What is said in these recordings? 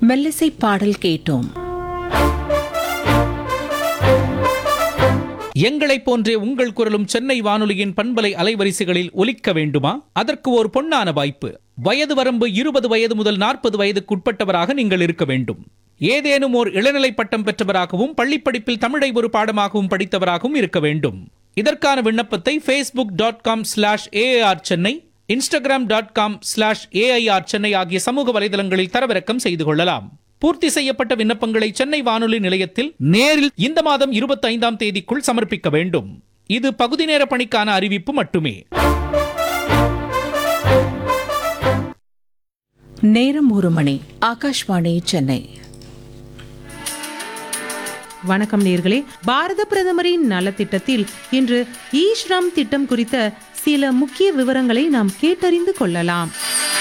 மெல்லிசை பாடல் கேட்டோம் எங்களைப் போன்றே உங்கள் குரலும் சென்னை வானொலியின் பண்பலை அலைவரிசைகளில் ஒலிக்க வேண்டுமா அதற்கு ஒரு பொன்னான வாய்ப்பு வயது வரம்பு இருபது வயது முதல் நாற்பது வயதுக்குட்பட்டவராக நீங்கள் இருக்க வேண்டும் ஏதேனும் ஓர் இளநிலை பட்டம் பெற்றவராகவும் பள்ளிப்படிப்பில் தமிழை ஒரு பாடமாகவும் படித்தவராகவும் இருக்க வேண்டும் இதற்கான விண்ணப்பத்தை Facebook dot com slash AR Chennai Instagram dot com slash AIR Chennai ஆகிய சமூக வலைதளங்களில் தரவிறக்கம் செய்து கொள்ளலாம் பூர்த்தி செய்யப்பட்ட விண்ணப்பங்களை சென்னை வானொலி நிலையத்தில் நேரில் இந்த மாதம் இருபத்தைந்தாம் தேதிக்குள் சமர்ப்பிக்க வேண்டும் இது பகுதி நேர பணிக்கான அறிவிப்பு மட்டுமே நேரம் ஒரு மணி ஆகாஷ்வாணி சென்னை வணக்கம் நேர்களே பாரத பிரதமரின் நலத்திட்டத்தில் இன்று இ ஸ்ரம் திட்டம் குறித்த சில முக்கிய விவரங்களை நாம் கேட்டறிந்து கொள்ளலாம்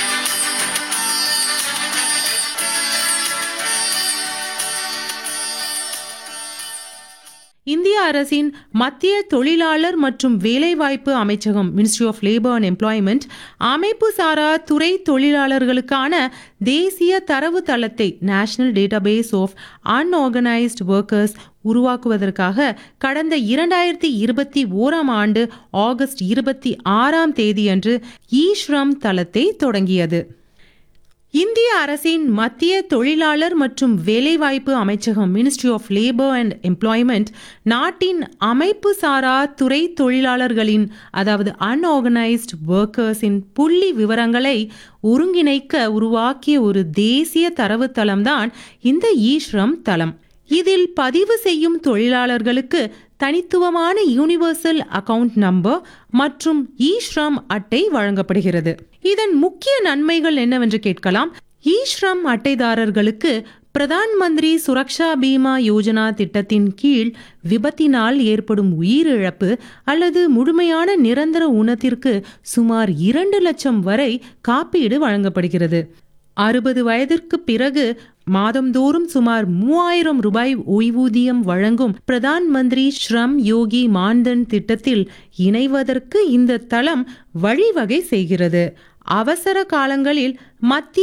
இந்திய அரசின் மத்திய தொழிலாளர் மற்றும் வேலைவாய்ப்பு அமைச்சகம் ministry of labour and employment அமைப்பு சாரா துறை தொழிலாளர்களுக்கான தேசிய தரவு தளத்தை national database of unorganised workers உருவாக்குவதற்காக கடந்த இரண்டாயிரத்தி இருபத்தி ஓராம் ஆண்டு ஆகஸ்ட் இருபத்தி ஆறாம் தேதியன்று இ ஸ்ரம் தளத்தை தொடங்கியது இந்திய அரசின் மத்திய தொழிலாளர் மற்றும் வேலைவாய்ப்பு அமைச்சகம் ministry of labour and employment நாட்டின் அமைப்பு சாரா துறை தொழிலாளர்களின் அதாவது அன்ஆர்கனைஸ்ட் ஒர்க்கர்ஸின் புள்ளி விவரங்களை ஒருங்கிணைக்க உருவாக்கிய ஒரு தேசிய தரவுத்தளம்தான் இந்த ஈஸ்ரம் தளம் இதில் பதிவு செய்யும் தொழிலாளர்களுக்கு தனித்துவமான யூனிவர்சல் அக்கவுண்ட் நம்பர் மற்றும் இ ஸ்ரம் அட்டை வழங்கப்படுகிறது இதன் முக்கிய நன்மைகள் என்னவென்று கேட்கலாம் இ ஸ்ரம் அட்டைதாரர்களுக்கு பிரதான் மந்திரி சுரக்ஷா பீமா யோஜனா திட்டத்தின் கீழ் விபத்தினால் ஏற்படும் உயிரிழப்பு அல்லது முழுமையான நிரந்தர ஊனத்திற்கு சுமார் இரண்டு லட்சம் வரை காப்பீடு வழங்கப்படுகிறது அறுபது வயதிற்கு பிறகு மாதந்தோறும் சுமார் மூவாயிரம் ரூபாய் ஓய்வூதியம் வழங்கும் பிரதான் மந்திரி ஸ்ரம் யோகி மான்தன் திட்டத்தில் இணைவதற்கு இந்த தளம் வழிவகை செய்கிறது அவசர காலங்களில் மத்திய